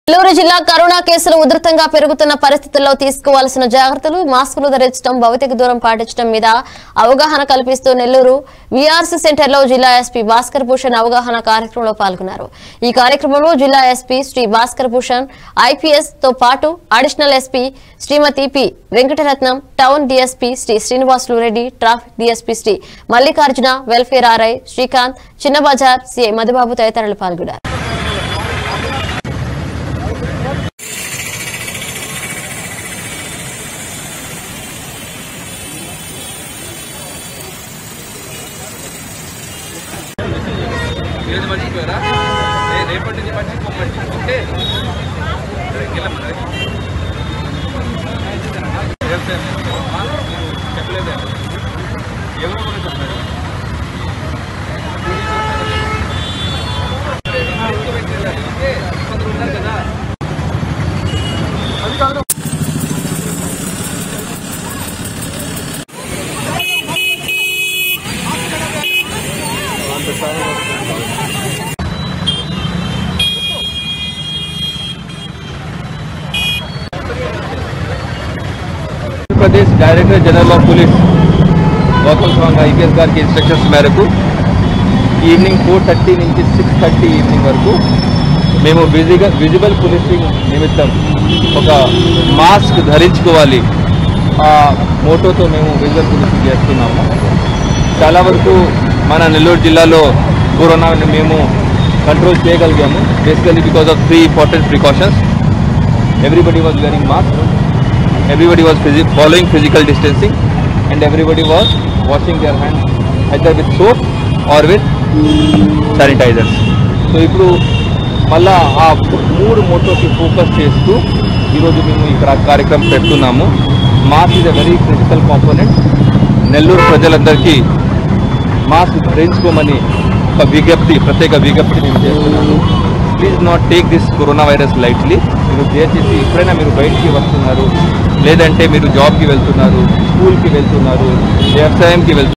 నెల్లూరు జిల్లా కరోనా కేసులు ఉధృతంగా పెరుగుతున్న పరిస్థితుల్లో తీసుకోవాల్సిన జాగ్రత్తలు మాస్కులు ధరించడం భౌతిక దూరం పాటించడం మీద అవగాహన కల్పిస్తూ నెల్లూరు వీఆర్సీ సెంటర్లో జిల్లా ఎస్పీ భాస్కర్ భూషణ్ అవగాహన కార్యక్రమంలో పాల్గొన్నారు ఈ కార్యక్రమంలో జిల్లా ఎస్పీ శ్రీ భాస్కర్ భూషణ్ ఐపీఎస్ తో పాటు additional SP Shrimati P Venkataratnam town DSP Shri Srinivasulu Reddy traffic DSP Shri Mallikarjuna welfare RI Srikanth Chinnabazar CI Madhubabu తదితరులు పాల్గొన్నారు ఈరోజు మర్చిపోయారా ఏ రేపటి నుంచి మర్చిపోమండి ఓకే వెళ్ళమ్మా చెప్పలేదు ఎవరు కూడా చెప్పలేదు ఓకే కొందరు ఉన్నారు కదా Andhra Pradesh director general of police Gautam Swamy IPS గారికి ఇన్స్ట్రక్షన్స్ మేరకు ఈవినింగ్ ఫోర్ థర్టీ నుంచి సిక్స్ థర్టీ ఈవినింగ్ వరకు మేము విజిగా విజిబుల్ పోలీసింగ్ నిమిత్తం ఒక మాస్క్ ధరించుకోవాలి ఆ మోటోతో మేము విజిబుల్ పోలీసింగ్ చేస్తున్నాము చాలా వరకు మన నెల్లూరు జిల్లాలో కరోనాని మేము కంట్రోల్ చేయగలిగాము basically because of three important precautions everybody was wearing mask everybody was physi- following physical distancing and everybody was washing their hands either with soap or with sanitizers so ఇప్పుడు మళ్ళా ఆ మూడు మోటోకి ఫోకస్ చేస్తూ ఈరోజు మేము ఇక్కడ కార్యక్రమం పెడుతున్నాము mask is a very critical component Nellore ప్రజలందరికీ మాస్క్ ధరించుకోమని ఒక విజ్ఞప్తి ప్రత్యేక విజ్ఞప్తి నేను చేస్తున్నాను please not take this corona virus lightly మీరు దయచేసి ఎప్పుడైనా మీరు బయటికి వస్తున్నారు లేదంటే మీరు జాబ్కి వెళ్తున్నారు స్కూల్కి వెళ్తున్నారు వ్యవసాయంకి వెళ్తున్నారు